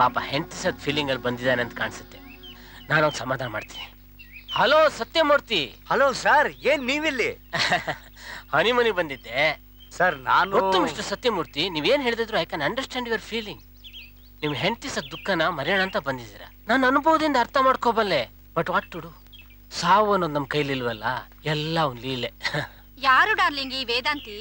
ಪಾಪ ಹೆಂಡತಿ ಸತ್ ಫೀಲಿಂಗ್ ಅಲ್ಲಿ ಬಂದಿದ್ದಾನೆ ಅಂತ ಕಾಣಿಸುತ್ತೆ ನಾನು ಅವ್ನ್ ಸಮಾಧಾನ ಮಾಡ್ತೀನಿ ಹಲೋ ಸತ್ಯಮೂರ್ತಿ ಹಲೋ ಸರ್ ಏನ್ ನೀವಿಲ್ಲಿ ಹನಿಮನಿ ಬಂದಿದ್ದೆ ಸರ್ ನಾನು ಗೊತ್ತು ಮಿಸ್ಟರ್ ಸತ್ಯಮೂರ್ತಿ ನೀವೇನ್ ಹೇಳಿದ್ರು I can understand your feeling ನಿಮ್ ಹೆಂಡತಿ ಸತ್ ದುಃಖನ ಮರೆಯೋಣ ಅಂತ ಬಂದಿದ್ದೀರಾ ನನ್ನ ಅನುಭವದಿಂದ ಅರ್ಥ ಮಾಡ್ಕೋಬಲ್ಲೆ ಬಟ್ ವಾಟ್ ಟು ಡು ಸಾವು ಅನ್ನೋದು ನಮ್ ಕೈಲಿಲ್ವಲ್ಲ ಎಲ್ಲ ಒಂದ್ ಲೀಲೆ ಯಾರು ಡಾರ್ಲಿಂಗ್ ಈ ವೇದಾಂತಿ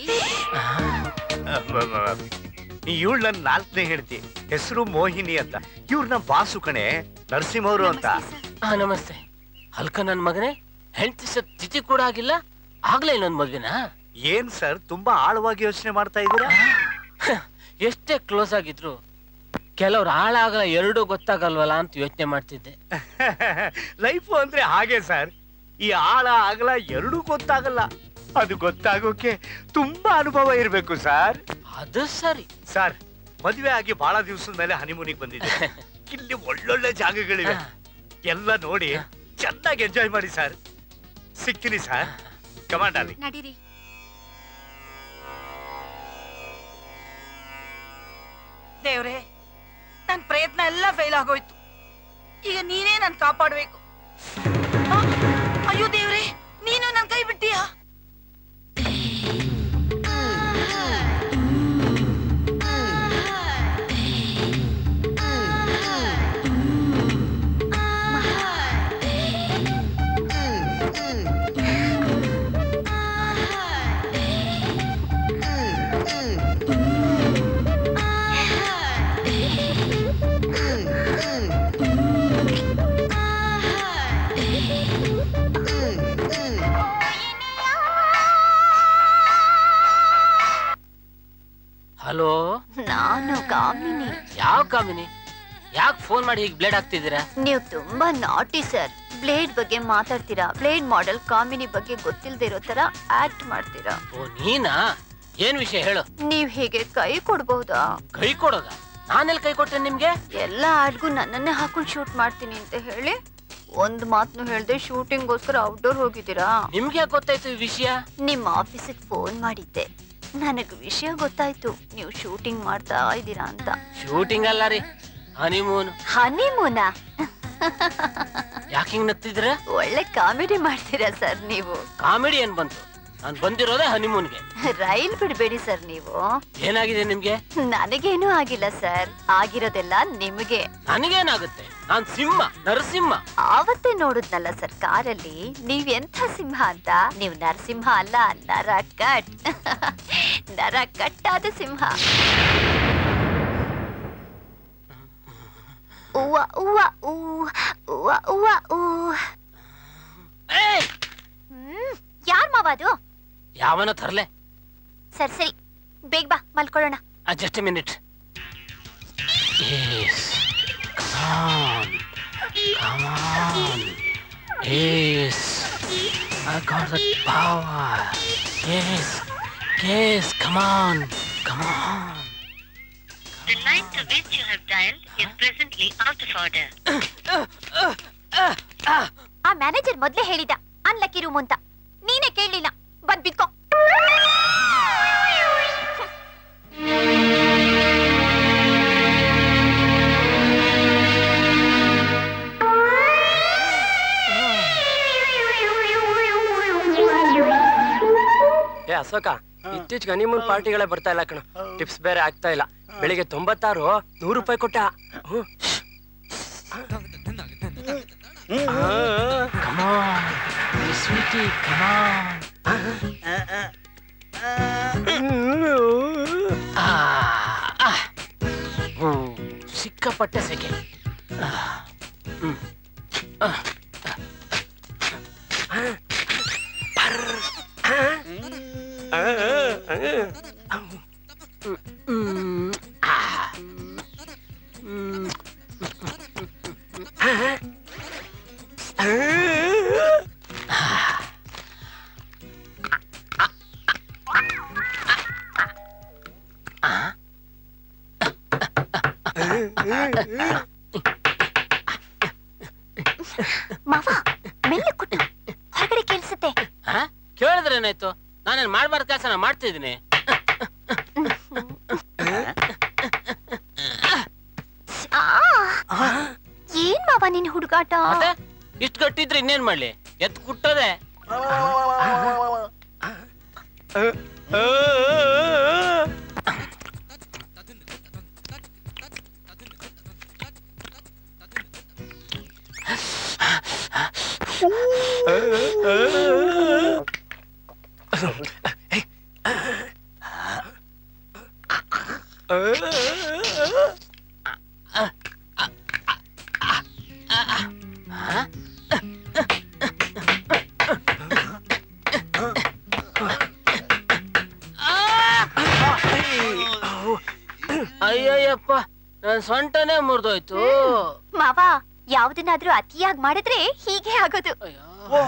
ಇವಳು ನನ್ನ ನಾಲ್ಕನೇ ಹೇಳ್ತಿ ಹೆಸರು ಮೋಹಿನಿ ಅಂತ ಇವ್ರ ನಮ್ಮ ಬಾಸು ಕಣೆ ನರಸಿಂಹವ್ರು ಅಂತ ಹಾ ನಮಸ್ತೆ ಹಲ್ಕ ನನ್ ಮಗನೇ ಹೆಂಡತಿ ಸತ್ ತಿಥಿ ಕೂಡ ಆಗಿಲ್ಲ ಆಗ್ಲೇ ಇನ್ನೊಂದ್ ಮದ್ವೆನಾ ಏನ್ ಸರ್ ತುಂಬಾ ಆಳವಾಗಿ ಯೋಚನೆ ಮಾಡ್ತಾ ಇದ್ದೀರಾ ಎಷ್ಟೇ ಕ್ಲೋಸ್ ಆಗಿದ್ರು ಕೆಲವ್ರು ಹಾಳಾಗಲ್ಲ ಎರಡೂ ಗೊತ್ತಾಗಲ್ವಲ್ಲ ಅಂತ ಯೋಚನೆ ಮಾಡ್ತಿದ್ದೆ ಲೈಫು ಅಂದ್ರೆ ಹಾಗೆ ಸರ್ ಈ ಆಳ ಆಗಲ ಎರಡೂ ಗೊತ್ತಾಗಲ್ಲ ಅದು ಗೊತ್ತಾಗೋಕೆ ತುಂಬಾ ಅನುಭವ ಇರಬೇಕು ಸರ್ ಅದು ಸರಿ ಸರ್ ಮದುವೆ ಆಗಿ ಬಹಳ ದಿವಸದ ಮೇಲೆ ಹನಿಮೂನಿಗೆ ಬಂದಿದೆ ಇಲ್ಲಿ ಒಳ್ಳೊಳ್ಳೆ ಜಾಗಗಳಿವೆ ಎಲ್ಲ ನೋಡಿ ಚೆನ್ನಾಗಿ ಎಂಜಾಯ್ ಮಾಡಿ ಸರ್ ಸಿಗ್ತೀನಿ ಸರ್ ಕಮಾಂಡಾಲಿ ನಡೀರಿ ದೇವ್ರೆ ನನ್ ಪ್ರಯತ್ನ ಎಲ್ಲ ಫೇಲ್ ಆಗೋಯ್ತು ಈಗ ನೀನೇ ನನ್ ಕಾಪಾಡ್ಬೇಕು ಆ, ಅಯ್ಯೋ ದೇವ್ರೆ ನೀನು ನನ್ ಕೈ ಬಿಟ್ಟಿಯಾ ಹಲೋ ನಾನು ಕಾಮಿನಿ ಯಾವ ಕಾಮಿನಿ ಯಾಕೆ ಫೋನ್ ಮಾಡಿ ಹೀಗೆ ಬ್ಲೇಡ್ ಆಗ್ತಿದ್ದೀರಾ ನೀವು ತುಂಬಾ ನಾಟಿ ಸರ್ ಬ್ಲೇಡ್ ಬಗ್ಗೆ ಮಾತಾಡ್ತೀರಾ ಬ್ಲೇಡ್ ಮಾಡೆಲ್ ಕಾಮಿನಿ ಬಗ್ಗೆ ಗೊತ್ತಿಲ್ದೇ ಇರೋ ತರ ಆಕ್ಟ್ ಮಾಡ್ತೀರಾ ಓ ನೀನಾ ಏನ್ ವಿಷಯ ಹೇಳು ನೀವ್ ಹೀಗೆ ಕೈ ಕೊಡ್ಬಹುದಾ ಕೈ ಕೊಡೋದ ನಾನೆಲ್ಲಿ ಕೈ ಕೊಟ್ಟೆ ನಿಮ್ಗೆ ಎಲ್ಲ ಆಡ್ಗೂ ನನ್ನನ್ನೇ ಹಾಕೊಂಡು ಶೂಟ್ ಮಾಡ್ತೀನಿ ಅಂತ ಹೇಳಿ ಒಂದ್ ಮಾತ್ನು ಹೇಳ್ದೆ ಶೂಟಿಂಗ್ಗೋಸ್ಕರ ಔಟ್ಡೋರ್ ಹೋಗಿದ್ದೀರಾ ನಿಮ್ಗೆ ಯಾಕೆ ಗೊತ್ತಾಯ್ತು ಈ ವಿಷಯ ನಿಮ್ಮ ಆಫೀಸಿಗೆ ಫೋನ್ ಮಾಡಿದ್ದೆ ನನಗ್ ವಿಷಯ ಗೊತ್ತಾಯ್ತು ನೀವು ಶೂಟಿಂಗ್ ಮಾಡ್ತಾ ಇದ್ದೀರಾ ಅಂತ ಶೂಟಿಂಗ್ ಅಲ್ಲ ರೀ ಹನಿಮೂನ್ ಹನಿಮೂನ ಯಾಕೆ ಹಿಂಗ್ ನಗ್ತಿದ್ರ ಒಳ್ಳೆ ಕಾಮಿಡಿ ಮಾಡ್ತೀರಾ ಸರ್ ನೀವು ಕಾಮಿಡಿ ಏನ್ ಬಂತು ನಾನ್ ಬಂದಿರೋದೇ ಹನಿಮೂನ್ಗೆ ರೈಲ್ ಬಿಡ್ಬೇಡಿ ಸರ್ ನೀವು ಏನಾಗಿದೆ ನಿಮ್ಗೆ ನನಗೇನೂ ಆಗಿಲ್ಲ ಸರ್ ಆಗಿರೋದೆಲ್ಲ ನಿಮಗೆ ನನಗೇನಾಗುತ್ತೆ ನಾನ್ ಸಿಂಹ ನರಸಿಂಹ ಆವತ್ತೇ ನೋಡುದ್ನಲ್ಲ ಸರ್ ಕಾರಲ್ಲಿ ನೀವ್ ಎಂಥ ಸಿಂಹ ಅಂತ ನೀವ್ ನರಸಿಂಹ ಅಲ್ಲ ನರ ಕಟ್ ನರ ಕಟ್ಟಾದ ಸಿಂಹ ಉವ್ವ ಉವ್ವ ಊ ಉವ್ವ ಉವ್ವ ಊ ಹ್ಮ್ ಯಾರ್ ಮಾವ ಅದು ಯಾವನ ತರ್ಲೆ ಸರಿ ಸರಿ ಬೇಗ ಬಾ ಮಲ್ಕೊಳ್ಳೋಣ just minute Yes. Come on. Come on. Yes. I got the power. Yes. Yes. Come on. Come on. The line to which you have dialed is presently out of order. ಆ ಮ್ಯಾನೇಜರ್ ಮೊದ್ಲೇ ಹೇಳಿದ unlucky room ಅಂತ ನೀನೇ ಕೇಳಲಿಲ್ಲ ಬಂದ್ ಬಿದ್ಕೋ ಏ ಅಶೋಕ ಇತ್ತೀಚೆಗೆ honeymoon ಪಾರ್ಟಿಗಳೇ ಬರ್ತಾ ಇಲ್ಲ ಕಣ ಟಿಪ್ಸ್ ಬೇರೆ ಆಗ್ತಾ ಇಲ್ಲ ಬೆಳಿಗ್ಗೆ ತೊಂಬತ್ತಾರು ನೂರು ರೂಪಾಯಿ ಕೊಟ್ಟ ಹ್ಮ್. Come on. Hey, sweetie. Come on. ಆ, ಆ. ಹ್ಮ್. ಸಿಕ್ಕಾಪಟ್ಟೆ ಸೆಕೆ ಆ. ಹ್ಮ್. ಆ. ಹ್ಮ್. ಆ. ಹ್ಮ್. ಮಾವ ಮೆಲ್ಲೆ ಕುಟ್ಟು ಹೊರಗಡೆ ಕೇಳಿಸುತ್ತೆ ಆ? ಕೇಳಿದ್ರೆ ಏನಾಯ್ತು ನಾನೇನ್ ಮಾಡ್ಬಾರ್ದು ಕೆಲಸ ಮಾಡ್ತಿದ್ದೀನಿ ಆ ಮಾವ ನಿನ್ ಹುಡುಗಾಟ ಮತ್ತೆ ಇಷ್ಟು ಗಟ್ಟಿದ್ರೆ ಇನ್ನೇನ್ ಮಾಡ್ಲಿ ಎತ್ ಕುಟ್ಟೋದೆ ಅಯ್ಯಯ್ಯಪ್ಪ ನನ್ ಸೊಂಟನೇ ಮುರಿದೋಯ್ತು ಮಾವ ಯಾವ್ದನ್ನಾದ್ರೂ ಅತಿಯಾಗಿ ಮಾಡಿದ್ರೆ ಹೀಗೆ ಆಗೋದು ಅಯ್ಯೋ